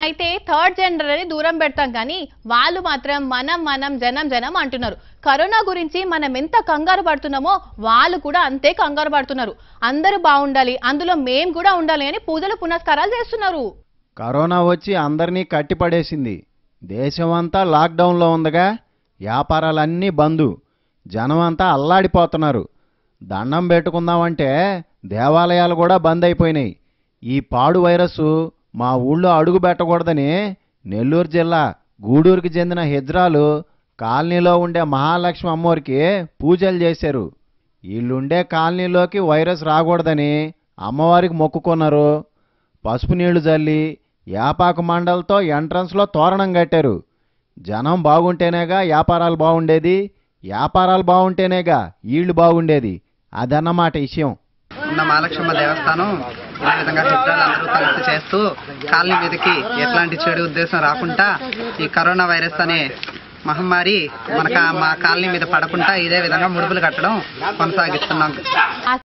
అయితే third gender అని దూరం పెడతాం కానీ వాళ్ళు మాత్రం మనం మనం జనం జనం అంటున్నారు కరోనా గురించి మనం ఎంత కంగారు పడుతున్నామో వాళ్ళు కూడా అంతే కంగారు పడుతున్నారు అందరూ బాగుండాలి అందులో మేం కూడా ఉండాలి అని పూజలు పునస్కారాలు చేస్తున్నారు కరోనా వచ్చి అందరినీ కట్టిపడేసింది దేశమంతా లాక్డౌన్లో ఉందగా వ్యాపారాలన్నీ బందు జనమంతా అల్లాడిపోతున్నారు దండం పెట్టుకుందామంటే దేవాలయాలు కూడా బంద్ అయిపోయినాయి ఈ పాడు వైరస్ మా ఊళ్ళో అడుగు పెట్టకూడదని నెల్లూరు జిల్లా గూడూరుకి చెందిన హిజ్రాలు కాలనీలో ఉండే మహాలక్ష్మి అమ్మవారికి పూజలు చేశారు వీళ్ళుండే కాలనీలోకి వైరస్ రాకూడదని అమ్మవారికి మొక్కుకున్నారు పసుపు నీళ్లు చల్లి యాపాకు మండలతో ఎంట్రన్స్లో తోరణం కట్టారు జనం బాగుంటేనేగా వ్యాపారాలు బాగుండేది వ్యాపారాలు బాగుంటేనేగా ఈళ్ళు బాగుండేది అదన్నమాట విషయం ఉన్న మహాలక్ష్మ దేవస్థానం ఈ విధంగా చిత్రాలు అందరూ కలిసి చేస్తూ కాలనీ మీదకి ఎట్లాంటి చెడు ఉద్దేశం రాకుండా ఈ కరోనా వైరస్ అనే మహమ్మారి మనకు మా కాలనీ మీద పడకుండా ఇదే విధంగా ముడుపులు కట్టడం కొనసాగిస్తున్నాం